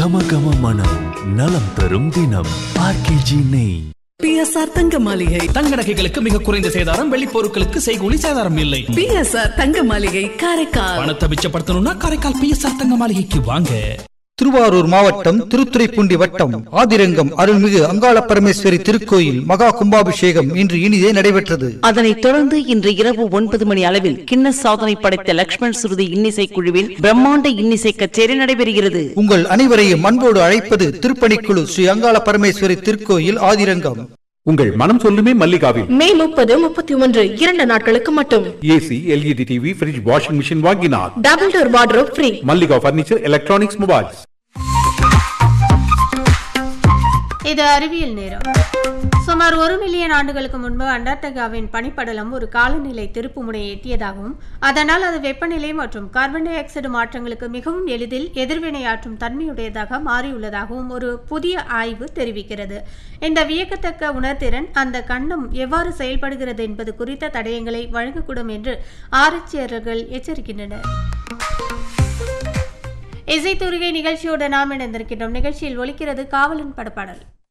கம கம மனம் நலம் தரும் தினம் ஆர்கேஜி நெய் பிஎஸ்ஆர் தங்க மாளிகை தங்க நகைகளுக்கு மிக குறைந்த சேதாரம் வெள்ளி பொருட்களுக்கு செய்கூலி சேதாரம் இல்லை பிஎஸ்ஆர் தங்க மாளிகை காரைக்கால் பணத்தை மிச்சப்படுத்தணும்னா காரைக்கால் பிஎஸ்ஆர் தங்க மாளிகைக்கு வாங்க திருவாரூர் மாவட்டம் திருத்துறைப்பூண்டி வட்டம் ஆதிரங்கம் அருள்மிகு அங்காள பரமேஸ்வரி திருக்கோயில் மகா கும்பாபிஷேகம் இன்று இனிதே நடைபெற்றது அதனைத் தொடர்ந்து இன்று இரவு ஒன்பது மணி அளவில் கிண்ண சாதனை படைத்த லக்ஷ்மண் சுருதி இன்னிசை குழுவின் பிரம்மாண்ட இன்னிசை கச்சேரி நடைபெறுகிறது உங்கள் அனைவரையும் அன்போடு அழைப்பது திருப்பணிக்குழு ஸ்ரீ அங்காள பரமேஸ்வரி திருக்கோயில் ஆதிரங்கம் உங்கள் மனம் சொல்லுமே மல்லிகாவில் மே முப்பது முப்பத்தி ஒன்று இரண்டு நாட்களுக்கு மட்டும் AC LED TV fridge washing machine வாங்கினார் double door wardrobe free Mallika furniture electronics mobiles இது அறிவியல் நேரம் சுமார் ஒரு மில்லியன் ஆண்டுகளுக்கு முன்பு அண்டார்டிகாவின் பனிப்படலம் ஒரு காலநிலை திருப்புமுனையை எட்டியதாகவும் அதனால் அது வெப்பநிலை மற்றும் கார்பன் டை ஆக்சைடு மாற்றங்களுக்கு மிகவும் எளிதில் எதிர்வினையாற்றும் தன்மையுடையதாக மாறியுள்ளதாகவும் ஒரு புதிய ஆய்வு தெரிவிக்கிறது இந்த வியக்கத்தக்க உணர்திறன் அந்த கண்டம் எவ்வாறு செயல்படுகிறது என்பது குறித்த தடயங்களை வழங்கக்கூடும் என்று ஆராய்ச்சியாளர்கள் எச்சரிக்கின்றனர் இசைத்துறைகை நிகழ்ச்சியோடு நாம் இணைந்திருக்கின்றோம் நிகழ்ச்சியில் ஒலிக்கிறது காவலன் படப்பாடல்